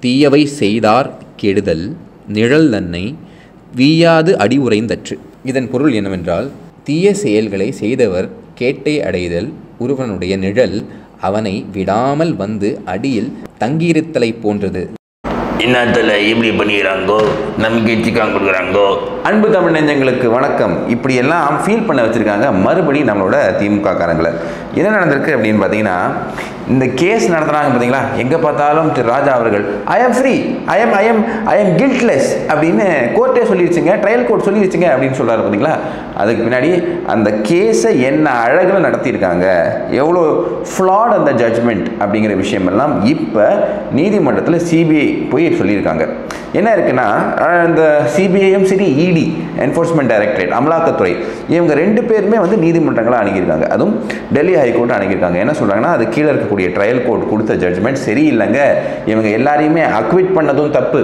தீயவை செய்தார் கெடுதல் நிழல் தன்னை வீயாது அடி உறைந்தற்று இதன் பொருள் என்னவென்றால் தீய செயல்களை செய்தவர் கேட்டை அடைதல் ஒருவனுடைய நிழல் அவனை விடாமல் வந்து அடியில் தங்கியிருத்தலை போன்றது என்னத்தில் இப்படி பண்ணிக்கிறாங்கோ நமக்கு சிக்கன் கொடுக்குறாங்கோ அன்பு தமிழ் நெஞ்சங்களுக்கு வணக்கம் இப்படியெல்லாம் ஃபீல் பண்ண வச்சுருக்காங்க மறுபடியும் நம்மளோட திமுக காரங்களை என்ன நடந்திருக்கு அப்படின்னு பார்த்தீங்கன்னா இந்த கேஸ் நடத்துகிறாங்க பார்த்தீங்களா எங்கே பார்த்தாலும் திரு ராஜா அவர்கள் I am free I am I am I am guiltless அப்படின்னு கோர்ட்டே சொல்லிடுச்சுங்க ட்ரையல் கோர்ட் சொல்லிடுச்சுங்க அப்படின்னு சொல்கிறாரு பார்த்தீங்களா அதுக்கு பின்னாடி அந்த கேஸை என்ன அழகில் நடத்தியிருக்காங்க எவ்வளோ ஃப்ளாட் அந்த ஜட்ஜ்மெண்ட் அப்படிங்கிற விஷயமெல்லாம் இப்போ நீதிமன்றத்தில் சிபிஐ போய் சொல்லியிருக்காங்க என்ன இருக்குன்னா அஹ், இந்த சிபிஐயும் சரி இடி என்ஃபோர்ஸ்மெண்ட் டைரக்டரேட் அமலாக்கத்துறை இவங்க ரெண்டு பேருமே வந்து நீதிமன்றங்களை அணுகியிருக்காங்க அதுவும் டெல்லி ஹைகோர்ட் அணுகியிருக்காங்க என்ன சொல்கிறாங்கன்னா அது கீழே இருக்கக்கூடிய ட்ரையல் கோர்ட் கொடுத்த ஜட்ஜ்மெண்ட் சரியில்லைங்க இவங்க எல்லாரையுமே அக்விட் பண்ணதும் தப்பு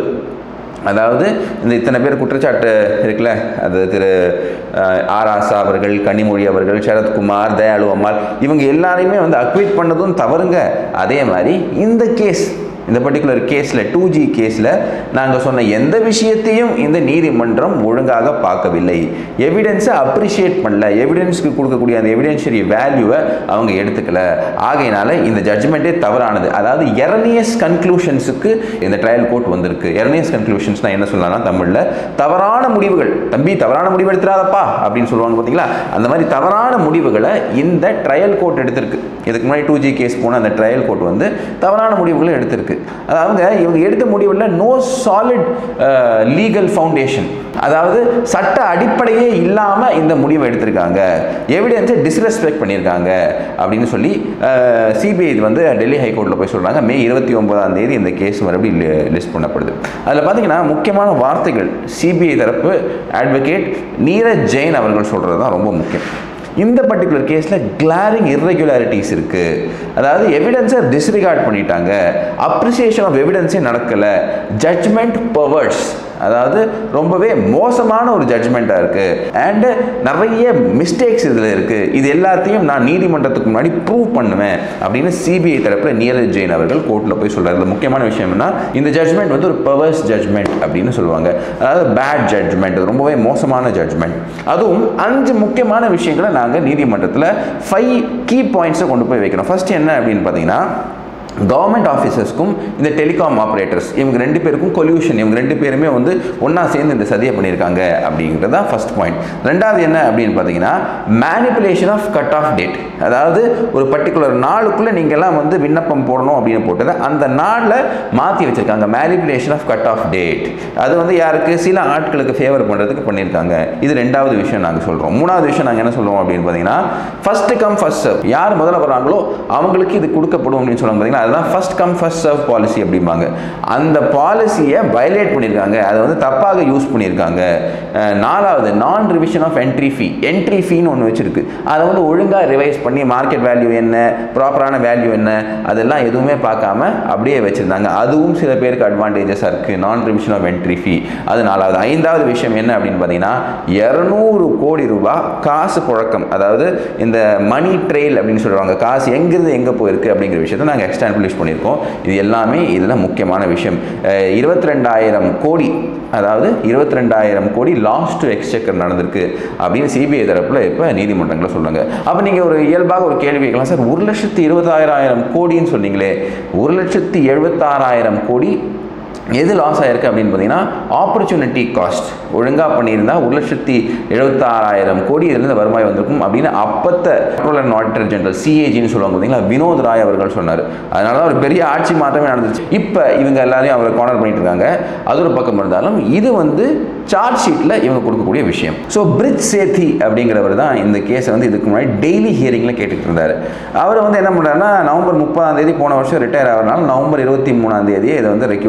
அதாவது இந்த இத்தனை பேர் குற்றச்சாட்டு இருக்குல்ல அது திரு அஹ், ஆர் ஆசா அவர்கள் கனிமொழி அவர்கள் சரத்குமார் தயாளு அம்மாள் இவங்க எல்லாரையுமே வந்து அக்விட் பண்ணதும் தவறுங்க அதே மாதிரி இந்த கேஸ் இந்த பர்டிகுலர் கேஸில் டூ ஜி கேஸில் நாங்கள் சொன்ன எந்த விஷயத்தையும் இந்த நீதிமன்றம் ஒழுங்காக பார்க்கவில்லை எவிடன்ஸை அப்ரிஷியேட் பண்ணல எவிடன்ஸ்க்கு கொடுக்கக்கூடிய அந்த எவிடென்ஷியரி வேல்யூவை அவங்க எடுத்துக்கல ஆகையினால இந்த ஜட்ஜ்மெண்ட்டே தவறானது அதாவது எரனியஸ் கன்க்ளூஷன்ஸுக்கு இந்த ட்ரையல் கோர்ட் வந்திருக்கு எரனியஸ் கன்க்ளூஷன்ஸ்னால் என்ன சொல்லலாம்னா தமிழில் தவறான முடிவுகள் தம்பி தவறான முடிவு எடுத்துறாதப்பா அப்படின்னு சொல்லுவாங்க பார்த்தீங்களா அந்த மாதிரி தவறான முடிவுகளை இந்த ட்ரையல் கோர்ட் எடுத்திருக்கு இதுக்கு முன்னாடி டூ ஜி கேஸ் போன அந்த ட்ரையல் கோர்ட் வந்து தவறான முடிவுகளை எடுத்திருக்கு அதாவது இவங்க எடுத்த முடிவில் நோ சாலிட் லீகல் ஃபவுண்டேஷன் அதாவது சட்ட அடிப்படையே இல்லாமல் இந்த முடிவை எடுத்திருக்காங்க எவிடன்ஸை டிஸ்ரெஸ்பெக்ட் பண்ணியிருக்காங்க அப்படின்னு சொல்லி சிபிஐ இது வந்து டெல்லி ஹைகோர்ட்டில் போய் சொல்கிறாங்க மே இருபத்தி ஒன்பதாம் தேதி இந்த கேஸ் மறுபடியும் லிஸ்ட் பண்ணப்படுது அதில் பார்த்தீங்கன்னா முக்கியமான வார்த்தைகள் சிபிஐ தரப்பு அட்வொகேட் நீரஜ் ஜெயின் அவர்கள் சொல்கிறது தான் ரொம்ப முக்கியம் இந்த பர்டிகுலர் கேஸில் கிளாரிங் irregularities இருக்குது அதாவது எவிடன்ஸை டிஸ்ரிகார்ட் பண்ணிட்டாங்க அப்ரிசியேஷன் ஆஃப் எவிடன்ஸே நடக்கலை ஜட்ஜ்மெண்ட் பவர்ஸ் அதாவது ரொம்பவே மோசமான ஒரு ஜட்ஜ்மெண்ட்டாக இருக்குது அண்டு நிறைய மிஸ்டேக்ஸ் இதில் இருக்குது இது எல்லாத்தையும் நான் நீதிமன்றத்துக்கு முன்னாடி ப்ரூவ் பண்ணுவேன் அப்படின்னு சிபிஐ தரப்பில் நீரஜ் ஜெயின் அவர்கள் கோர்ட்டில் போய் சொல்கிறார் இதுல முக்கியமான விஷயம் என்ன இந்த ஜட்ஜ்மெண்ட் வந்து ஒரு பவர்ஸ் ஜட்ஜ்மெண்ட் அப்படின்னு சொல்லுவாங்க அதாவது பேட் ஜட்ஜ்மெண்ட் ரொம்பவே மோசமான ஜட்ஜ்மெண்ட் அதுவும் அஞ்சு முக்கியமான விஷயங்களை நாங்கள் நீதிமன்றத்தில் ஃபைவ் கீ பாயிண்ட்ஸை கொண்டு போய் வைக்கிறோம் ஃபர்ஸ்ட் என்ன அப்படின்னு பார்த்தீங்கன்னா கவர்மெண்ட் ஆஃபீஸர்ஸ்க்கும் இந்த டெலிகாம் ஆப்ரேட்டர்ஸ் இவங்க ரெண்டு பேருக்கும் கொல்யூஷன் இவங்க ரெண்டு பேருமே வந்து ஒன்றா சேர்ந்து இந்த சதியை பண்ணியிருக்காங்க அப்படிங்கிறது தான் ஃபர்ஸ்ட் பாயிண்ட் ரெண்டாவது என்ன அப்படின்னு பார்த்தீங்கன்னா manipulation of cut off date அதாவது ஒரு பர்டிகுலர் நாளுக்குள்ளே நீங்கள்லாம் வந்து விண்ணப்பம் போடணும் அப்படின்னு போட்டதை அந்த நாளில் மாற்றி வச்சுருக்காங்க manipulation of cut off date அது வந்து யாருக்கு சில ஆட்களுக்கு ஃபேவர் பண்ணுறதுக்கு பண்ணியிருக்காங்க இது ரெண்டாவது விஷயம் நாங்கள் சொல்கிறோம் மூணாவது விஷயம் நாங்கள் என்ன சொல்லுவோம் அப்படின்னு பார்த்தீங்கன்னா ஃபர்ஸ்ட் கம் ஃபர்ஸ்ட் சர்வ் யார் முதல்ல வராங்களோ அவங்களுக்கு இது கொடுக்கப்படும் அப்படின்னு சொல்லுவாங்க பார்த்தீங்கன்னா அதுதான் first come first serve policy அப்படிம்பாங்க அந்த பாலிசியை வயலேட் பண்ணியிருக்காங்க அதை வந்து தப்பாக யூஸ் பண்ணியிருக்காங்க அஹ் நாலாவது நான் revision of entry fee entry ஃபீன்னு ஒன்று வச்சிருக்கு அதை வந்து ஒழுங்காக ரிவைஸ் பண்ணி மார்க்கெட் வேல்யூ என்ன ப்ராப்பரான வேல்யூ என்ன அதெல்லாம் எதுவுமே பார்க்காம அப்படியே வச்சுருந்தாங்க அதுவும் சில பேருக்கு அட்வான்டேஜஸாக இருக்குது நான் ரிவிஷன் ஆஃப் என்ட்ரி ஃபீ அது நாலாவது ஐந்தாவது விஷயம் என்ன அப்படின்னு பார்த்தீங்கன்னா இரநூறு கோடி ரூபாய் காசு புழக்கம் அதாவது இந்த மணி ட்ரெயில் அப்படின்னு சொல்லுவாங்க காசு எங்கிருந்து எங்கே போயிருக்கு அப்படிங்கிற விஷயத்தை நாங்கள் எக்ஸ்ட்ரா பப்ளிஷ் பண்ணியிருக்கோம் இது எல்லாமே இதில் முக்கியமான விஷயம் இருபத்தி ரெண்டாயிரம் கோடி அதாவது இருபத்தி ரெண்டாயிரம் கோடி லாஸ்ட் டு எக்ஸ்செக்கர் நடந்திருக்கு அப்படின்னு சிபிஐ தரப்பில் இப்போ நீதிமன்றங்களில் சொல்லுங்க அப்போ நீங்கள் ஒரு இயல்பாக ஒரு கேள்வி கேட்கலாம் சார் ஒரு லட்சத்தி இருபத்தாயிரம் கோடின்னு சொன்னீங்களே ஒரு லட்சத்தி எழுபத்தாறாயிரம் கோடி எது லாஸ் ஆயிருக்கு அப்படின்னு பார்த்தீங்கன்னா ஆப்பர்ச்சுனிட்டி காஸ்ட் ஒழுங்காக பண்ணியிருந்தா ஒரு லட்சத்தி எழுபத்தாறாயிரம் கோடி இதுலேருந்து வருவாய் வந்திருக்கும் அப்படின்னு அப்பத்த கண்ட்ரோலர் ஆடிட்டர் ஜெனரல் சிஏஜின்னு சொல்லுவாங்க பார்த்தீங்களா வினோத் ராய் அவர்கள் சொன்னார் அதனால தான் ஒரு பெரிய ஆட்சி மாற்றமே நடந்துச்சு இப்போ இவங்க எல்லாரையும் அவரை கார்னர் பண்ணிட்டு இருக்காங்க அது ஒரு பக்கம் இருந்தாலும் இது வந்து சார்ஜ் ஷீட்டில் இவங்க கொடுக்கக்கூடிய விஷயம் ஸோ பிரிட்ஜ் சேத்தி அப்படிங்கிறவர் தான் இந்த கேஸை வந்து இதுக்கு முன்னாடி டெய்லி ஹியரிங்கில் கேட்டுட்டு இருந்தார் அவர் வந்து என்ன பண்ணுறாருன்னா நவம்பர் முப்பதாம் தேதி போன வருஷம் ரிட்டையர் ஆகிறனால நவம்பர் இருபத்தி மூணாம் தேதி இதை வந்து ரெக்யூசல் வாங்கிறார்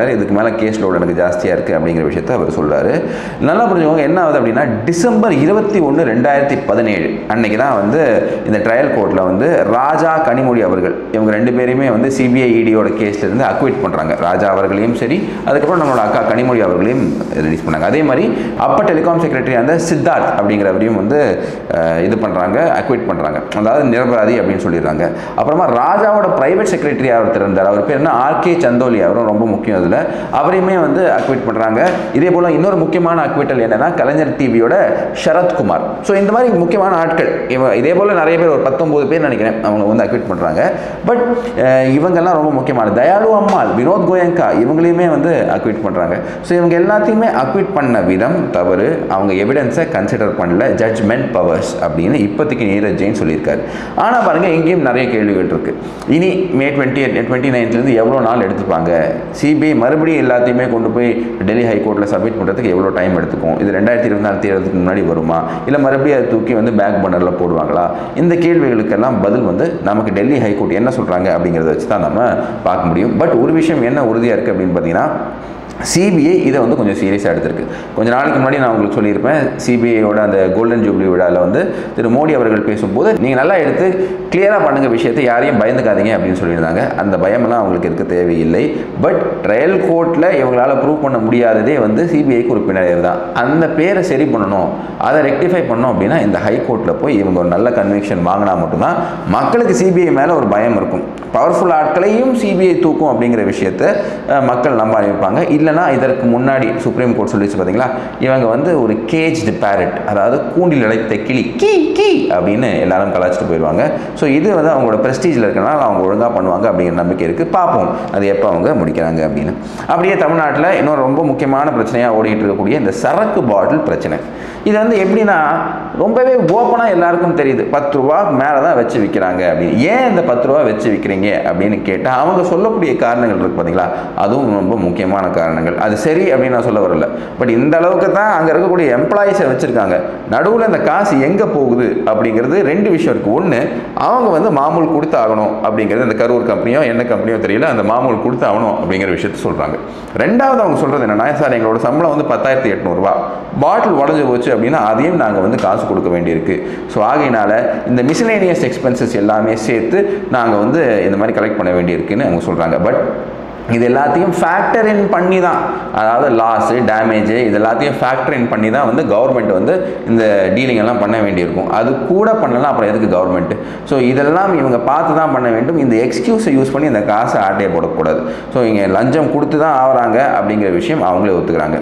அப்படிங்கிறார் இதுக்கு மேலே கேஸ் லோடு எனக்கு ஜாஸ்தியாக இருக்குது அப்படிங்கிற விஷயத்த அவர் சொல்றாரு நல்லா புரிஞ்சுக்கோங்க என்ன ஆகுது அப்படின்னா டிசம்பர் இருபத்தி ஒன்று ரெண்டாயிரத்தி பதினேழு அன்னைக்கு தான் வந்து இந்த ட்ரையல் கோர்ட்டில் வந்து ராஜா கனிமொழி அவர்கள் இவங்க ரெண்டு பேரையுமே வந்து சிபிஐ இடியோட கேஸ்ல இருந்து அக்வைட் பண்ணுறாங்க ராஜா அவர்களையும் சரி அதுக்கப்புறம் நம்மளோட அக்கா கனிமொழி அவர்களையும் ரிலீஸ் பண்ணாங்க அதே மாதிரி அப்போ டெலிகாம் செக்ரட்டரி அந்த சித்தார்த் அப்படிங்கிறவரையும் வந்து அஹ், இது பண்ணுறாங்க அக்வைட் பண்ணுறாங்க அதாவது நிரபராதி அப்படின்னு சொல்லிடுறாங்க அப்புறமா ராஜாவோட பிரைவேட் செக்ரட்டரி ஒருத்தர் இருந்தார் அவர் பேர் என்ன ஆர்கே சந்தோலி அவரும் ரொம்ப முக்கியம் இதில் அவரையுமே வந்து அக்வைட் பண்ணுறாங்க இதே போல் இன்னொரு முக்கியமான அக்விட்டல் என்னன்னா கலைஞர் டிவியோட சரத்குமார் ஸோ இந்த மாதிரி முக்கியமான ஆட்கள் இவ இதே போல் நிறைய பேர் ஒரு பத்தொம்போது பேர் நினைக்கிறேன் அவங்க வந்து அக்விட் பண்ணுறாங்க பட் இவங்கெல்லாம் ரொம்ப முக்கியமான தயாளு அம்மாள் வினோத் கோயங்கா இவங்களையுமே வந்து அக்விட் பண்ணுறாங்க ஸோ இவங்க எல்லாத்தையுமே அக்விட் பண்ண விதம் தவறு அவங்க எவிடன்ஸை கன்சிடர் பண்ணல ஜட்ஜ்மெண்ட் பவர்ஸ் அப்படின்னு இப்போதைக்கு நீரஜ் ஜெயின் சொல்லியிருக்காரு ஆனால் பாருங்கள் இங்கேயும் நிறைய கேள்விகள் இருக்குது இனி மே டுவெண்ட்டி டுவெண்ட்டி நைன்த்லேருந்து எவ்வளோ நாள் எடுத்துப்பாங்க சிபிஐ மறுபடியும் எல்லாத்தையுமே கொண்டு போய் டெல்லி ஹைகோர்ட்டில் சப்மிட் பண்ணுறதுக்கு எவ்வளோ டைம் எடுத்துக்கும் இது ரெண்டாயிரத்தி இருபத்தி நாலு தேர்தலுக்கு முன்னாடி வருமா இல்லை மறுபடியும் அதை தூக்கி வந்து பேக் பண்ணரில் போடுவாங்களா இந்த கேள்விகளுக்கெல்லாம் பதில் வந்து நமக்கு டெல்லி ஹைகோர்ட் என்ன சொல்கிறாங்க அப்படிங்கிறத வச்சு தான் நம்ம பார்க்க முடியும் பட் ஒரு விஷயம் என்ன உறுதியாக இருக்குது அப்படின்னு பார்த்தீங்கன்னா சிபிஐ இதை வந்து கொஞ்சம் சீரியஸாக எடுத்திருக்கு கொஞ்ச நாளைக்கு முன்னாடி நான் உங்களுக்கு சொல்லியிருப்பேன் சிபிஐயோட அந்த கோல்டன் ஜூப்ளி விழாவில் வந்து திரு மோடி அவர்கள் பேசும்போது நீங்கள் நல்லா எடுத்து கிளியராக பண்ணுங்க விஷயத்தை யாரையும் பயந்துக்காதீங்க அப்படின்னு சொல்லியிருந்தாங்க அந்த பயமெல்லாம் அவங்களுக்கு இருக்க தேவையில்லை பட் ட்ரையல் கோர்ட்டில் இவங்களால் ப்ரூவ் பண்ண முடியாததே வந்து சிபிஐக்கு ஒரு பின்னடைவு தான் அந்த பேரை சரி பண்ணணும் அதை ரெக்டிஃபை பண்ணோம் அப்படின்னா இந்த ஹை கோர்ட்டில் போய் இவங்க ஒரு நல்ல கன்விக்ஷன் வாங்கினா மட்டும்தான் மக்களுக்கு சிபிஐ மேலே ஒரு பயம் இருக்கும் பவர்ஃபுல் ஆட்களையும் சிபிஐ தூக்கும் அப்படிங்கிற விஷயத்த அஹ், மக்கள் நம்ப ஆரம்பிப்பாங்க இல்லைனா இதற்கு முன்னாடி சுப்ரீம் கோர்ட் சொல்லிச்சு பார்த்தீங்களா இவங்க வந்து ஒரு கேஜ்டு பேரட் அதாவது கூண்டில் அடைத்த கிளி கீ கீ அப்படின்னு எல்லாரும் கலாச்சிட்டு போயிடுவாங்க ஸோ இது வந்து அவங்களோட ப்ரெஸ்டீஜில் இருக்கனால அவங்க ஒழுங்காக பண்ணுவாங்க அப்படிங்கிற நம்பிக்கை இருக்குது பார்ப்போம் அது எப்போ அவங்க முடிக்கிறாங்க அப்படின்னு அப்படியே தமிழ்நாட்டில் இன்னொரு ரொம்ப முக்கியமான பிரச்சனையாக ஓடிட்டு இருக்கக்கூடிய இந்த சரக்கு பாட்டில் பிரச்சனை இது வந்து எப்படின்னா ரொம்பவே ஓப்பனாக எல்லாருக்கும் தெரியுது பத்து ரூபா மேலே தான் வச்சு விற்கிறாங்க அப்படின்னு ஏன் இந்த பத்து ரூபா வச்சு விற்கிறீங்க அப்படின்னு கேட்டால் அவங்க சொல்லக்கூடிய காரணங்கள் இருக்கு பார்த்தீங்களா அதுவும் ரொம்ப முக்கியமான காரணங்கள் அது சரி அப்படின்னு நான் சொல்ல வரல பட் இந்த அளவுக்கு தான் அங்கே இருக்கக்கூடிய எம்ப்ளாயிஸை வச்சுருக்காங்க நடுவில் இந்த காசு எங்கே போகுது அப்படிங்கிறது ரெண்டு விஷயம் இருக்குது ஒன்று அவங்க வந்து மாமூல் கொடுத்து ஆகணும் அப்படிங்கிறது இந்த கரூர் கம்பெனியோ என்ன கம்பெனியோ தெரியல அந்த மாமூல் கொடுத்து ஆகணும் அப்படிங்கிற விஷயத்த சொல்கிறாங்க ரெண்டாவது அவங்க சொல்கிறது என்னன்னா சார் எங்களோட சம்பளம் வந்து பத்தாயிரத்தி எட்நூறுபா பாட்டில் உடஞ்சி போச்சு அப்படின்னா அதையும் நாங்கள் வந்து காசு கொடுக்க வேண்டியிருக்கு ஸோ ஆகையினால இந்த மிஸ்லேனியஸ் எக்ஸ்பென்சஸ் எல்லாமே சேர்த்து நாங்கள் வந்து இந்த மாதிரி கலெக்ட் பண்ண வேண்டியிருக்குன்னு அவங்க சொல்கிறாங்க பட் இது எல்லாத்தையும் ஃபேக்டர் இன் பண்ணி தான் அதாவது லாஸு டேமேஜு இது எல்லாத்தையும் ஃபேக்டர் இன் பண்ணி தான் வந்து கவர்மெண்ட் வந்து இந்த டீலிங் எல்லாம் பண்ண வேண்டியிருக்கும் அது கூட பண்ணலாம் அப்புறம் எதுக்கு கவர்மெண்ட் ஸோ இதெல்லாம் இவங்க பார்த்து தான் பண்ண வேண்டும் இந்த எக்ஸ்கியூஸை யூஸ் பண்ணி இந்த காசை ஆட்டையை போடக்கூடாது ஸோ இங்கே லஞ்சம் கொடுத்து தான் ஆகுறாங்க அப்படிங்கிற விஷயம் அவங்களே ஒத்துக்கிறாங்க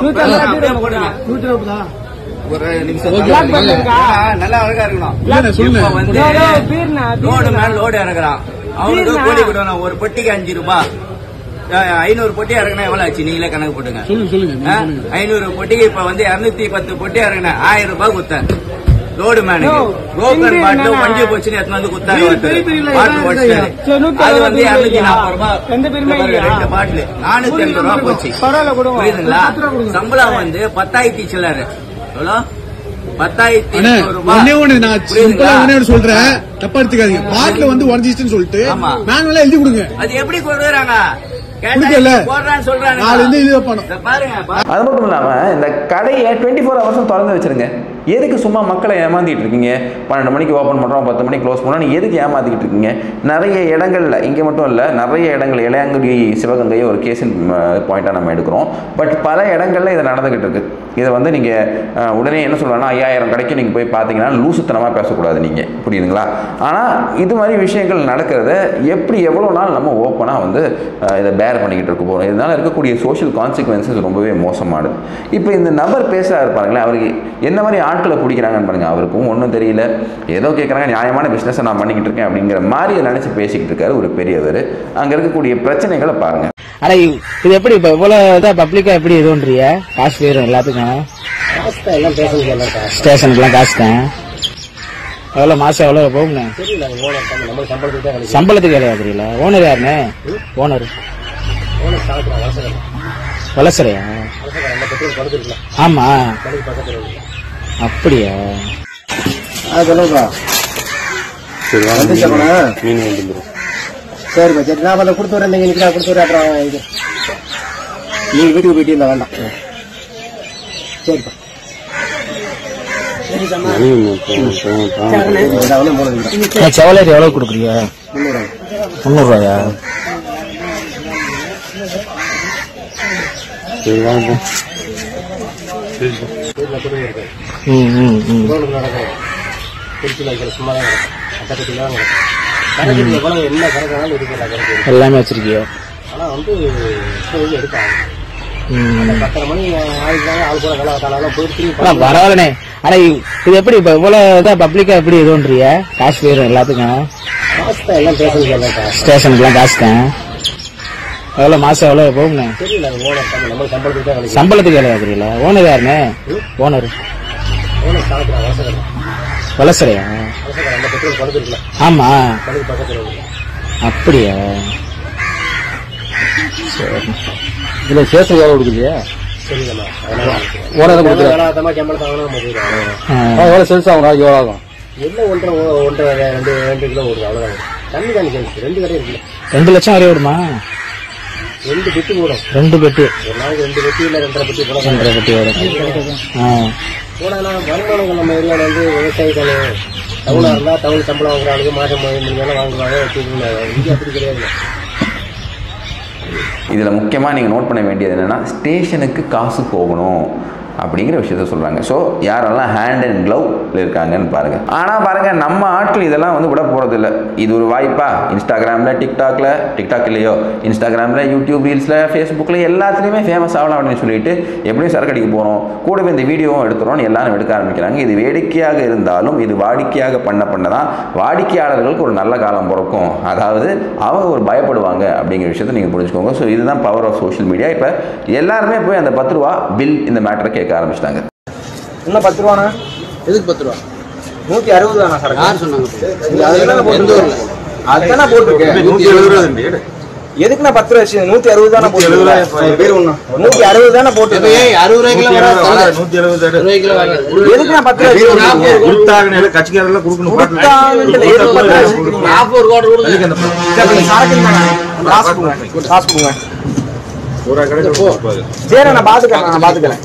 ஒரு நிமிஷம் நல்லா அழகா இருக்கணும் இப்ப வந்து லோடு மேல லோடு இறக்குறான் அவனுக்கு கூலி கொடுக்கணும் ஒரு பொட்டிக்கு அஞ்சு ரூபாய் அஹ், ஐநூறு பொட்டி இறக்குனா எவ்வளவு ஆச்சு நீங்களே கணக்கு போட்டுங்க அஹ், ஐநூறு பொட்டிக்கு இப்ப வந்து இருநூத்தி பத்து பொட்டி இறக்குனேன் ஆயிரம் ரூபாய் குத்தேன் லோடு மேனுக்கு புரோக்கர் பாட்டு வண்டி போச்சுன்னு எடுத்துன்னு வந்து குத்தாங்க ஒருத்தர். பாட்டில் ஓடிச்சாரு. அது வந்து இருநூத்தி நாற்பது ரூபாய் ரெண்டு பாட்டில் நானூத்தி ஐம்பது ரூபாய் போச்சு புரியுதுங்களா சம்பளம் வந்து பத்தாயிரத்தி சில்லற எவ்வளோ பத்தாயிரத்தி அண்ணே, எண்ணூறு ரூபாய். ஒண்ணே ஒண்ணு நான் சிம்பிளா புரியுதுங்களா? ஒண்ணே ஒண்ணு சொல்றேன் தப்பா எடுத்துக்காதீங்க பாட்டில வந்து உடஞ்சிச்சுன்னு சொல்லிட்டு ஆமா. மேனுவலா எழுதி கொடுங்க அது எப்படி கொடுக்குறாங்க கொடுக்கல. போடுறான்னு சொல்றாங்க நாலு இருந்து இது வைப்பானு. இத பாருங்க பா- அது மட்டும் இல்லாமல் இந்த கடையை டுவெண்ட்டி ஃபோர் ஹவர்ஸும் திறந்து வச்சிருங்க எதுக்கு சும்மா மக்களை ஏமாத்திட்டு இருக்கீங்க பன்னெண்டு மணிக்கு ஓப்பன் பண்ணுறோம் பத்து மணிக்கு க்ளோஸ் பண்ணோம் நீங்கள் எதுக்கு ஏமாத்திக்கிட்டு இருக்கீங்க நிறைய இடங்கள்ல இங்கே மட்டும் இல்லை நிறைய இடங்கள் இளையாங்குடி சிவகங்கையை ஒரு கேஸின் பாயிண்ட்டாக நம்ம எடுக்கிறோம் பட் பல இடங்கள்ல இது நடந்துக்கிட்டு இருக்கு இதை வந்து நீங்கள் உடனே என்ன சொல்கிறாங்கன்னா ஐயாயிரம் கடைக்கு நீங்கள் போய் பார்த்தீங்கன்னா லூசுத்தனமாக பேசக்கூடாது நீங்கள் புரியுதுங்களா ஆனால் இது மாதிரி விஷயங்கள் நடக்கிறத எப்படி எவ்வளோ நாள் நம்ம ஓப்பனாக வந்து அஹ், இதை பேர் பண்ணிக்கிட்டு இருக்க போகிறோம் இதனால் இருக்கக்கூடிய சோஷியல் கான்சிக்வன்சஸ் ரொம்பவே மோசமானது இப்போ இந்த நபர் பேசுகிறாரு பாருங்களேன் அவருக்கு என்ன மாதிரி ஆட்களை பிடிக்கிறாங்கன்னு பாருங்க அவருக்கும் ஒன்றும் தெரியல ஏதோ கேட்குறாங்க நியாயமான பிஸ்னஸை நான் பண்ணிக்கிட்டு இருக்கேன் அப்படிங்கிற மாதிரி நினச்சி பேசிக்கிட்டு இருக்காரு ஒரு பெரியவர் அங்கே இருக்கக்கூடிய பிரச்சனைகளை பாருங்கள் ஆனா இ- இது எப்படி இப்ப இவ்வளவு இதா பப்ளிக்கா எப்படி இதுன்றிய காசு வேறும் எல்லாத்துக்கும் ஸ்டேஷனுக்கு எல்லாம் காசு தான் எவ்வளவு மாசம் எவ்வளவு போகும்ண்ணே சம்பளத்துக்கு எவ்வளவு தெரியல ஓனர் யாருண்ணே ஓனர் வளசரையா ஆமா அப்படியா சரிப்பா சரி நான் வந்து கொடுத்து வரேன் நீங்க நிக்கிறா கொடுத்து வரேன் அப்புறம் இது நீங்க வீட்டுக்கு போயிட்டு இருந்தா வேண்டாம் சரிப்பா செவலேரி எவ்வளவு கொடுக்குறீங்க முந்நூறுவாயா ம் ம் ம் திருச்சியில் இருக்கிற சும்மா தான் நடக்கும் பக்கத்துல தான் நடக்கும் கணக்கு எவ்வளவு என்ன கணக்கானாலும் இருக்கு கணக்கு எல்லாமே வச்சிருக்கியோ ஆனால் வந்து இப்போ வந்து எடுப்பாங்க ம் பத்தரை மணி ஆயிடுறாங்க ஆள் கூட வேலை காலம் போயிட்டு திரும்பி ஆனா பரவாயில்லண்ணே ஆனா இ- இது எப்படி இப்ப இவ்வளவு இதா பப்ளிக்கா எப்படி இதுன்றிய காசு போயிடும் எல்லாத்துக்கும் காசு தான் எல்லாம் பேசுறது இல்லைப்பா ஸ்டேஷனுக்குலாம் காசு தான் எவ்வளவு மாசம் எவ்வளவு போகும்ண்ணே தெரியல ஓனர் தான் நம்ம சம்பளத்துக்கு தான் வேலைக்கு சம்பளத்துக்கு எவ்வளவு கேக்குறீங்களா ஓனர் யாருண்ணே ஓனர் ஓனர் காலத்தில் அவசரம் வளசரையா அவசரம் நம்ம பெட்ரோல் பழுது இருக்குல்ல ஆமா பழுது பக்கத்தில் இருக்கு அப்படியா இதுல ஸ்டேஷன் எவ்வளோ கொடுக்குறியா தெரியலம்மா ஓனர் வேணாதமா சம்பளத்தை வாங்கினா நம்ம போயிடும் எவ்வளோ செல்ஸ் ஆகும் எவ்வளோ ஆகும் என்ன ஒன்றரை ஒ- ஒன்றரை ரெண்டு ரெண்டு கிலோ ஓடுது அவ்வளோதான் தண்ணி தண்ணி செல்ஸ் ரெண்டு கடை இருக்குல்ல ரெண்டு லட்சம் வரையும் விடுமா ரெண்டு பெட்டி போடும் ரெண்டு பெட்டி ஒரு நாளைக்கு ரெண்டு பெட்டி இல்லை ரெண்டரை பெட்டி போட ரெண்டரை பெட்டி வரும் ஆ போனா வருமானங்கள் நம்ம ஏரியாவில் வந்து விவசாயி தானே டவுனாக இருந்தால் டவுன் சம்பளம் வாங்குற ஆளுக்கு மாதம் முடிஞ்சாலும் வாங்குவாங்க வச்சுக்கோங்க இங்கே அப்படி கிடையாது இதில் முக்கியமாக நீங்கள் நோட் பண்ண வேண்டியது என்னென்னா ஸ்டேஷனுக்கு காசு போகணும் அப்படிங்கிற விஷயத்த சொல்கிறாங்க ஸோ யாரெல்லாம் ஹேண்ட் அண்ட் க்ளவ் இருக்காங்கன்னு பாருங்கள் ஆனால் பாருங்கள் நம்ம ஆட்கள் இதெல்லாம் வந்து விட போகிறதில்ல இது ஒரு வாய்ப்பா இன்ஸ்டாகிராமில் டிக்டாக்ல டிக்டாக் இல்லையோ இன்ஸ்டாகிராமில் யூடியூப் ரீல்ஸில் ஃபேஸ்புக்கில் எல்லாத்துலேயுமே ஃபேமஸ் ஆகலாம் அப்படின்னு சொல்லிட்டு எப்படியும் சரக்கு அடிக்க போகிறோம் கூடவே இந்த வீடியோவும் எடுத்துகிறோம் எல்லாரும் எடுக்க ஆரம்பிக்கிறாங்க இது வேடிக்கையாக இருந்தாலும் இது வாடிக்கையாக பண்ண பண்ண தான் வாடிக்கையாளர்களுக்கு ஒரு நல்ல காலம் பிறக்கும் அதாவது அவங்க ஒரு பயப்படுவாங்க அப்படிங்கிற விஷயத்தை நீங்கள் புரிஞ்சுக்கோங்க ஸோ இதுதான் பவர் ஆஃப் சோஷியல் மீடியா இப்போ எல்லாருமே போய் அந்த பத்து ரூபா பில் இந்த மேட்டரை கேட்க ஆரம்பிச்சிட்டாங்க இன்னும் பத்து ரூபாண்ணா எதுக்கு பத்து ரூபா நூற்றி அறுபது தானே சார் யார் சொன்னாங்க அதுதானே போட்டுருக்கு அதுதானே போட்டிருக்கு நூத்தி எழுபது ரூபா எதுக்குண்ணா பத்து ரூபா வச்சு நூற்றி அறுபது தானே போட்டு நூற்றி அறுபது தானே போட்டு அறுபது ரூபாய்க்கு நூத்தி எழுபது எதுக்குண்ணா பத்து ரூபா வச்சு கொடுக்குறீங்க? கொடுத்தாங்க கட்சிக்காரெல்லாம் கொடுக்கணும் கொடுத்தாங்கன்னு இல்லை, எதுக்கு பத்து ரூபா வச்சு கொடுக்குறீங்க? நாற்பது கோடி கொடுங்க சரி, நீங்க சரக்கு இல்லைண்ணா. காசு கொடுங்க காசு கொடுங்க ஒரு கடை சரி நான் பாத்துக்கிறேன் நான் பாத்துக்கிறேன்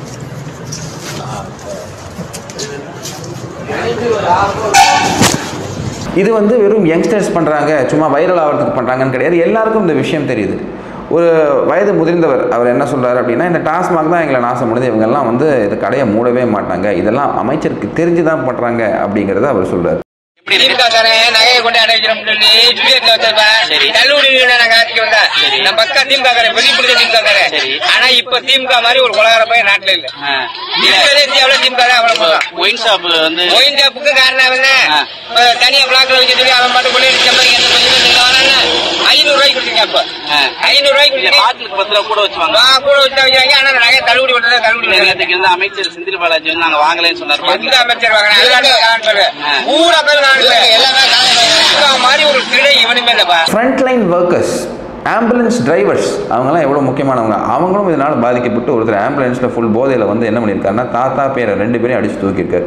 இது வந்து வெறும் யங்ஸ்டர்ஸ் பண்ணுறாங்க சும்மா வைரல் ஆகிறதுக்கு பண்ணுறாங்கன்னு கிடையாது எல்லாருக்கும் இந்த விஷயம் தெரியுது ஒரு வயது முதிர்ந்தவர் அவர் என்ன சொல்றாரு அப்படின்னா இந்த டாஸ்மாக் தான் எங்களை நாசம் பண்ணுது இவங்கெல்லாம் வந்து இது கடையை மூடவே மாட்டாங்க இதெல்லாம் அமைச்சருக்கு தெரிஞ்சு தான் பண்ணுறாங்க அப்படிங்கிறத அவர் சொல்றாரு திமுககாரன் நகையை கொண்டு அடை வைக்கிறோம் சொல்லி டிவிஎஸ்ல வச்சிருப்பேன் தள்ளுபடி நாங்க ஆட்சிக்கு வந்தா நம்ம பக்கா திமுககாரன் வெளி பிடிச்ச திமுககாரன் ஆனா இப்ப திமுக மாதிரி ஒரு கொலகார பையன் நாட்டுல இல்ல இருக்கிறதே இந்தியாவுல திமுக தான் அவ்வளவு போதும் ஒயின் ஷாப் வந்து ஒயின் ஷாப்புக்கு காரணம் என்ன அஹ் தனியா பிளாக்ல வைக்க சொல்லி அவன் பாட்டு கொண்டு சம்பளம் ஐநூறு ரூபாய்க்கு கொடுத்தீங்க அப்ப ஐநூறு ரூபாய்க்கு கொடுத்தீங்க பாட்டிலுக்கு பத்து ரூபா கூட வச்சுவாங்க வா, கூட வச்சு வைக்கிறாங்க ஆனா அந்த நகையை தள்ளுபடி பண்றதா தள்ளுபடி பண்றது நேற்றுக்கு வந்து அமைச்சர் செந்தில் பாலாஜி வந்து நாங்க வாங்கலைன்னு சொன்னார் எந்த பாட்டில் அமைச்சர் வாங்கினா எல்லாரும் காரணம் சொல்லு பூரா பேர் நான் எல்லாமே திமுக மாதிரி ஒரு கிளை இவனுமே இல்லப்பா front line workers ambulance drivers அவங்கெல்லாம் எவ்வளோ முக்கியமானவங்க அவங்களும் இதனால் பாதிக்கப்பட்டு ஒருத்தர் ஆம்புலன்ஸில் ஃபுல் போதையில் வந்து என்ன பண்ணியிருக்காருன்னா தாத்தா பேரை ரெண்டு பேரையும் அடித்து தூக்கியிருக்காரு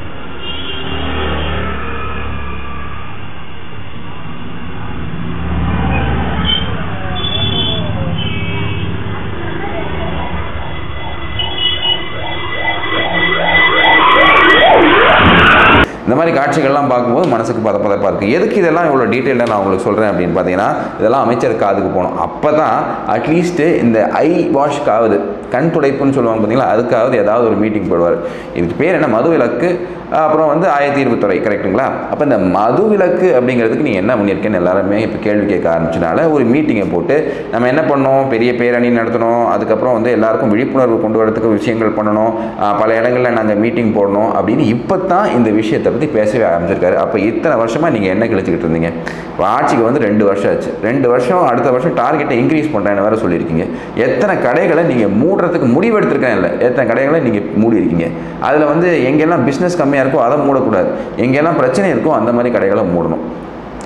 இந்த மாதிரி காட்சிகள்லாம் பார்க்கும்போது மனசுக்கு பத பதப்பாக இருக்குது எதுக்கு இதெல்லாம் இவ்வளோ டீட்டெயிலாக நான் உங்களுக்கு சொல்கிறேன் அப்படின்னு பார்த்தீங்கன்னா இதெல்லாம் அமைச்சர் காதுக்கு போகணும் அப்போ தான் அட்லீஸ்ட்டு இந்த ஐ வாஷ்க்கு ஆகுது கண் துடைப்புன்னு சொல்லுவாங்க பார்த்தீங்களா அதுக்காவது ஏதாவது ஒரு மீட்டிங் போடுவார் இதுக்கு பேர் என்ன மது விலக்கு அப்புறம் வந்து ஆயத்தீர்வுத்துறை கரெக்ட்டுங்களா அப்போ இந்த மது விலக்கு அப்படிங்கிறதுக்கு நீ என்ன பண்ணியிருக்கேன்னு எல்லாருமே இப்போ கேள்வி கேட்க ஆரம்பிச்சனால ஒரு மீட்டிங்கை போட்டு நம்ம என்ன பண்ணோம் பெரிய பேரணி நடத்தணும் அதுக்கப்புறம் வந்து எல்லாருக்கும் விழிப்புணர்வு கொண்டு வரதுக்கு விஷயங்கள் பண்ணணும் ஆஹ் பல இடங்களில் நாங்கள் மீட்டிங் போடணும் அப்படின்னு இப்போ தான் இந்த விஷயத்தை பற்றி பேசவே ஆரம்பிச்சிருக்காரு அப்போ இத்தனை வருஷமாக நீங்கள் என்ன கிழிச்சிக்கிட்டு இருந்தீங்க இப்போ ஆட்சிக்கு வந்து ரெண்டு வருஷம் ஆச்சு ரெண்டு வருஷம் அடுத்த வருஷம் டார்கெட்டை இன்க்ரீஸ் பண்ணுறேன்னு வேறு சொல்லியிருக்கீங்க எத்தனை கடைகளை நீங்கள் மூடுறதுக்கு முடிவெடுத்திருக்கேன் இல்லை எத்தனை கடைகளை நீங்கள் மூடி இருக்கீங்க அதில் வந்து எங்கெல்லாம் பிஸ்னஸ் கம்மியாக இருக்கோ அதை மூடக்கூடாது எங்கெல்லாம் பிரச்சனை இருக்கோ அந்த மாதிரி கடைகளை மூடணும்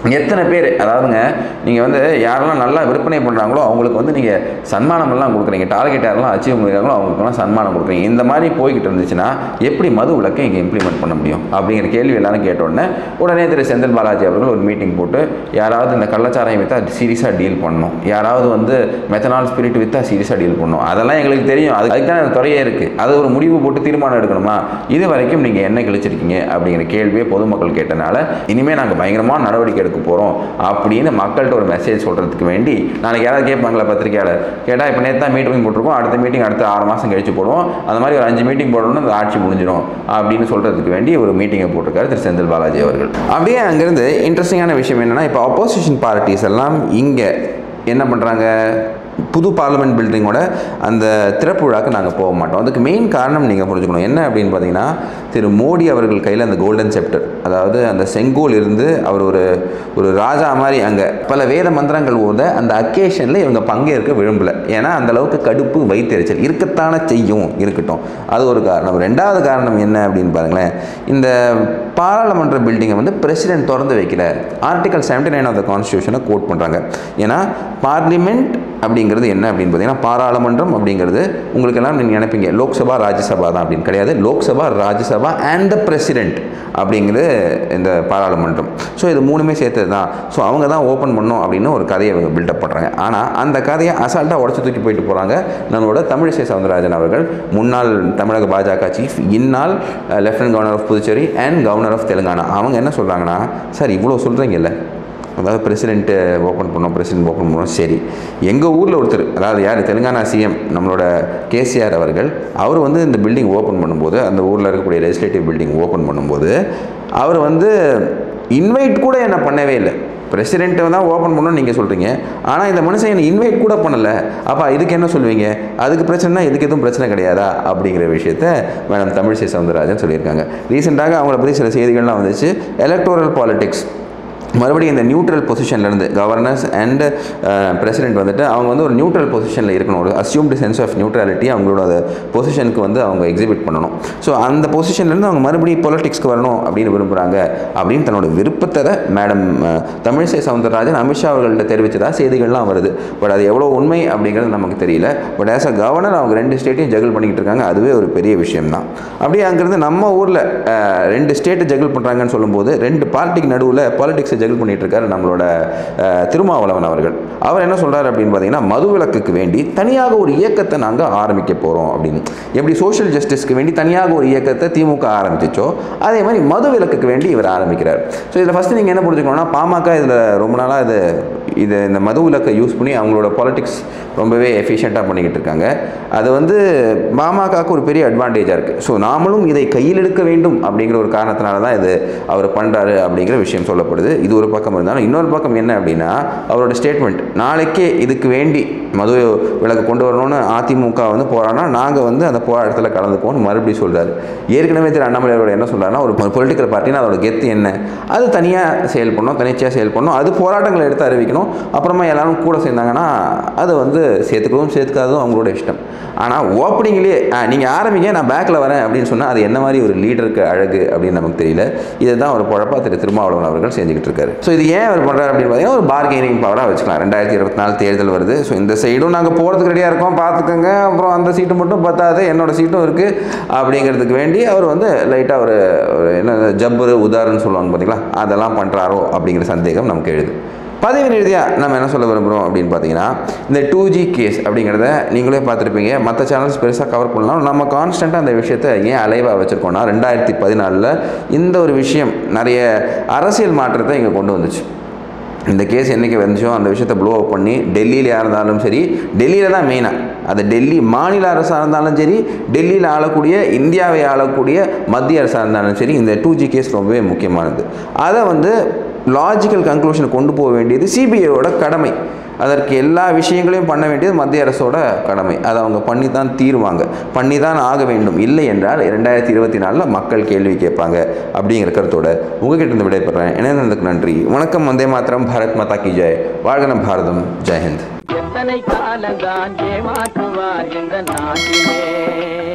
எத்தனை பேர் அதாவதுங்க நீங்கள் வந்து யாரெல்லாம் நல்லா விற்பனை பண்ணுறாங்களோ அவங்களுக்கு வந்து நீங்கள் சன்மானமெல்லாம் கொடுக்குறீங்க டார்கெட் யாரெல்லாம் அச்சீவ் பண்ணிக்கிறாங்களோ அவங்களுக்குலாம் சன்மானம் கொடுக்குறீங்க இந்த மாதிரி போய்கிட்டு இருந்துச்சுன்னா எப்படி மது விலக்கை இங்கே இம்ப்ளிமெண்ட் பண்ண முடியும் அப்படிங்கிற கேள்வி எல்லாரும் கேட்டோடனே உடனே திரு செந்தில் பாலாஜி அவர்கள் ஒரு மீட்டிங் போட்டு யாராவது இந்த கள்ளச்சாராயம் விற்றா சீரியஸாக டீல் பண்ணணும் யாராவது வந்து மெத்தனால் ஸ்பிரிட் விற்றா சீரியஸாக டீல் பண்ணணும் அதெல்லாம் எங்களுக்கு தெரியும் அது அதுக்கு தான் துறையே இருக்குது அது ஒரு முடிவு போட்டு தீர்மானம் எடுக்கணுமா இது வரைக்கும் நீங்கள் என்ன கழிச்சிருக்கீங்க அப்படிங்கிற கேள்வியை பொதுமக்கள் கேட்டனால இனிமேல் நாங்கள் பயங்கரமான நடவடிக்கை எடுக்க போகிறோம் அப்படின்னு மக்கள்கிட்ட ஒரு மெசேஜ் சொல்கிறதுக்கு வேண்டி நாளைக்கு யாராவது கேட்பாங்களா பத்திரிக்கையாளர் கேட்டால் இப்போ நேற்று தான் மீட்டிங் போட்டிருக்கோம் அடுத்த மீட்டிங் அடுத்த ஆறு மாதம் கழிச்சு போடுவோம் அந்த மாதிரி ஒரு அஞ்சு மீட்டிங் போடணும்னு அந்த ஆட்சி முடிஞ்சிடும் அப்படின்னு சொல்கிறதுக்கு வேண்டி ஒரு மீட்டிங்கை போட்டிருக்காரு திரு செந்தில் பாலாஜி அவர்கள் அப்படியே அங்கேருந்து இன்ட்ரெஸ்டிங்கான விஷயம் என்னென்னா இப்போ ஆப்போசிஷன் பார்ட்டிஸ் எல்லாம் இங்கே என்ன பண்ணுறாங்க புது பார்லிமெண்ட் பில்டிங்கோட அந்த திறப்பு விழாக்கு நாங்கள் போக மாட்டோம் அதுக்கு மெயின் காரணம் நீங்கள் புரிஞ்சுக்கணும் என்ன அப்படின்னு பார்த்தீங்கன்னா திரு மோடி அவர்கள் கையில் அந்த கோல்டன் செப்டர் அதாவது அந்த செங்கோல் இருந்து அவர் ஒரு ஒரு ராஜா மாதிரி அங்கே பல வேத மந்திரங்கள் ஓத அந்த அக்கேஷனில் இவங்க பங்கேற்க விரும்பலை ஏன்னா அந்த அளவுக்கு கடுப்பு வைத்தெரிச்சல் இருக்கத்தானே செய்யும் இருக்கட்டும் அது ஒரு காரணம் ரெண்டாவது காரணம் என்ன அப்படின்னு பாருங்களேன் இந்த பாராளுமன்ற பில்டிங்கை வந்து பிரசிடென்ட் திறந்து வைக்கல article seventy nine of the கான்ஸ்டியூஷனை கோட் பண்ணுறாங்க ஏன்னா பார்லிமெண்ட் அப்படிங்கிறது என்ன அப்படின்னு பார்த்தீங்கன்னா பாராளுமன்றம் அப்படிங்கிறது உங்களுக்கு எல்லாம் நீங்கள் நினைப்பீங்க லோக்சபா ராஜ்யசபா தான் அப்படின்னு கிடையாது Lok Sabha Rajya Sabha and the president அப்படிங்கிறது இந்த பாராளுமன்றம் ஸோ இது மூணுமே சேர்த்தது தான் ஸோ அவங்க தான் ஓப்பன் பண்ணோம் அப்படின்னு ஒரு கதையை இவங்க பில்டப் பண்ணுறாங்க ஆனால் அந்த கதையை அசால்ட்டாக உடச்சி தூக்கி போயிட்டு போகிறாங்க நம்மளோட தமிழிசை சவுந்தரராஜன் அவர்கள் முன்னாள் தமிழக பாஜக சீஃப் இந்நாள் lieutenant governor of Puducherry and governor of Telangana அவங்க என்ன சொல்கிறாங்கன்னா சார் இவ்வளோ சொல்கிறீங்கல்ல அதாவது பிரசிடென்ட்டு ஓப்பன் பண்ணோம் பிரசிடென்ட் ஓப்பன் பண்ணோம் சரி எங்கள் ஊரில் ஒருத்தர் அதாவது யார் தெலுங்கானா சிஎம் நம்மளோட கேசிஆர் அவர்கள் அவர் வந்து இந்த பில்டிங் ஓப்பன் பண்ணும்போது அந்த ஊரில் இருக்கக்கூடிய லெஜிஸ்லேட்டிவ் பில்டிங் ஓப்பன் பண்ணும்போது அவர் வந்து இன்வைட் கூட என்ன பண்ணவே இல்லை பிரசிடென்ட்டை தான் ஓப்பன் பண்ணணும்னு நீங்கள் சொல்கிறீங்க ஆனால் இந்த மனுஷன் என்னை இன்வைட் கூட பண்ணலை அப்போ இதுக்கு என்ன சொல்லுவீங்க அதுக்கு பிரச்சனைனா இதுக்கு எதுவும் பிரச்சனை கிடையாதா அப்படிங்கிற விஷயத்த மேடம் தமிழிசை சவுந்தரராஜன் சொல்லியிருக்காங்க ரீசெண்டாக அவங்கள பற்றி சில செய்திகள்லாம் வந்துச்சு எலக்டோரல் பாலிடிக்ஸ் மறுபடியும் இந்த நியூட்ரல் பொசிஷன்லேருந்து கவர்னர்ஸ் அண்ட் பிரசிடென்ட் வந்துட்டு அவங்க வந்து ஒரு நியூட்ரல் பொசிஷனில் இருக்கணும் ஒரு அசியூம்டு சென்ஸ் ஆஃப் நியூட்ரலிட்டி அவங்களோட அந்த பொசிஷனுக்கு வந்து அவங்க எக்ஸிபிட் பண்ணணும் ஸோ அந்த பொசிஷன்லேருந்து அவங்க மறுபடியும் பொலிட்டிக்ஸ்க்கு வரணும் அப்படின்னு விரும்புகிறாங்க அப்படின்னு தன்னோட விருப்பத்தை மேடம் தமிழிசை சவுந்தரராஜன் அமித்ஷா அவர்கள்ட்ட தெரிவித்ததா செய்திகள்லாம் வருது பட் அது எவ்வளோ உண்மை அப்படிங்கிறது நமக்கு தெரியல பட் ஆஸ் அ கவர்னர் அவங்க ரெண்டு ஸ்டேட்டையும் ஜகிள் பண்ணிக்கிட்டு இருக்காங்க அதுவே ஒரு பெரிய விஷயம்தான் அப்படியே அங்கேருந்து நம்ம ஊரில் ரெண்டு ஸ்டேட்டை ஜகிள் பண்ணுறாங்கன்னு சொல்லும்போது ரெண்டு பார்ட்டிக்கு நடுவில் பாலிடிக்ஸை ஜகிள் பண்ணிட்டு இருக்காரு நம்மளோட அஹ், திருமாவளவன் அவர்கள் அவர் என்ன சொல்றாரு அப்படின்னு பார்த்தீங்கன்னா மதுவிலக்குக்கு வேண்டி தனியாக ஒரு இயக்கத்தை நாங்கள் ஆரம்பிக்க போகிறோம் அப்படின்னு எப்படி சோஷியல் ஜஸ்டிஸ்க்கு வேண்டி தனியாக ஒரு இயக்கத்தை திமுக ஆரம்பிச்சிச்சோ அதே மாதிரி மது விலக்குக்கு வேண்டி இவர் ஆரம்பிக்கிறார் ஸோ இதில் ஃபஸ்ட்டு நீங்கள் என்ன புரிஞ்சுக்கணும்னா பாமக இதில் ரொம்ப நாளாக இது இது இந்த மது விலக்கை யூஸ் பண்ணி அவங்களோட பாலிடிக்ஸ் ரொம்பவே எஃபிஷியண்ட்டாக பண்ணிக்கிட்டு இருக்காங்க அது வந்து பாமகவுக்கு ஒரு பெரிய அட்வான்டேஜாக இருக்குது ஸோ நாமளும் இதை கையில் எடுக்க வேண்டும் அப்படிங்கிற ஒரு காரணத்தினால தான் இது அவர் பண்ணுறாரு அப்படிங்கிற விஷயம் சொல்லப்படுது இது ஒரு பக்கம் இருந்தாலும் இன்னொரு பக்கம் என்ன அப்படின்னா அவரோட ஸ்டேட்மெண்ட் நாளைக்கே இதுக்கு வேண்டி மது விலக்கு கொண்டு வரணும்னு அதிமுக வந்து போராடினா நாங்கள் வந்து அந்த போராட்டத்தில் கலந்துக்குவோம்னு மறுபடியும் சொல்றாரு ஏற்கனவே திரு அண்ணாமலை அவர்கள் என்ன சொல்றாருன்னா ஒரு பொலிட்டிக்கல் பார்ட்டினா அதோட கெத்து என்ன அது தனியாக செயல் பண்ணணும் தனிச்சையாக செயல் பண்ணணும் அது போராட்டங்களை எடுத்து அறிவிக்கணும் அப்புறமா எல்லாரும் கூட சேர்ந்தாங்கன்னா அது வந்து சேர்த்துக்கவும் சேர்த்துக்காததும் அவங்களோட இஷ்டம் ஆனால் ஓப்பனிங்லேயே நீங்கள் ஆரம்பிங்க நான் பேக்கில் வரேன் அப்படின்னு சொன்னால் அது என்ன மாதிரி ஒரு லீடருக்கு அழகு அப்படின்னு நமக்கு தெரியல இதுதான் ஒரு குழப்பா திரு திருமாவளவன் அவர்கள் செஞ்சுக்கிட்டு இருக்காரு ஸோ இது ஏன் அவர் பண்ணுறாரு அப்படின்னு பார்த்தீங்கன்னா ஒரு பார்கெனிங் பவராக வச்சுக்கலாம் ரெண்டாயிரத்தி இருபத்தி நாலு தேர்தல் வருது ஸோ இந்த சைடும் நாங்கள் போகிறதுக்கு ரெடியாக இருக்கோம் பார்த்துக்கோங்க அப்புறம் அந்த சீட்டு மட்டும் பத்தாது என்னோட சீட்டும் இருக்குது அப்படிங்கிறதுக்கு வேண்டி அவர் வந்து லைட்டாக ஒரு ஒரு என்ன ஜப்பரு உதாரணம் சொல்லுவாங்க பார்த்தீங்களா அதெல்லாம் பண்ணுறாரோ அப்படிங்கிற சந்தேகம் நமக்கு எழுது பதவி ரீதியாக நம்ம என்ன சொல்ல விரும்புகிறோம் அப்படின்னு பார்த்தீங்கன்னா இந்த டூ ஜி கேஸ் அப்படிங்கிறத நீங்களே பார்த்துருப்பீங்க மற்ற சேனல்ஸ் பெருசாக கவர் பண்ணலாம் நம்ம கான்ஸ்டண்ட்டாக அந்த விஷயத்தை ஏன் அலைவாக வச்சுருக்கோம்னா ரெண்டாயிரத்தி பதினாலில் இந்த ஒரு விஷயம் நிறைய அரசியல் மாற்றத்தை இங்கே கொண்டு வந்துச்சு இந்த கேஸ் என்றைக்கு வந்துச்சோ அந்த விஷயத்தை ப்ளோ அப் பண்ணி டெல்லியில் இருந்தாலும் சரி டெல்லியில் தான் மெயினாக அது டெல்லி மாநில அரசாக இருந்தாலும் சரி டெல்லியில் ஆளக்கூடிய இந்தியாவை ஆளக்கூடிய மத்திய அரசாக இருந்தாலும் சரி இந்த டூ ஜி கேஸ் ரொம்பவே முக்கியமானது அதை வந்து லாஜிக்கல் கன்க்ளூஷன் கொண்டு போக வேண்டியது சிபிஐயோட கடமை அதற்கு எல்லா விஷயங்களையும் பண்ண வேண்டியது மத்திய அரசோட கடமை அதை அவங்க பண்ணி தான் தீருவாங்க பண்ணி தான் ஆக வேண்டும் இல்லை என்றால் ரெண்டாயிரத்தி இருபத்தி நாலில் மக்கள் கேள்வி கேட்பாங்க அப்படிங்கிற கருத்தோட உங்ககிட்ட இருந்து விடைபெறேன் இணைந்ததுக்கு நன்றி வணக்கம் வந்தே மாத்திரம் பாரத் மாதா கி ஜெய் வாழ்கனம் பாரதம் ஜெயஹிந்த் எத்தனை காலந்தான் ஏமாற்றுவார் இந்த நாட்டிலே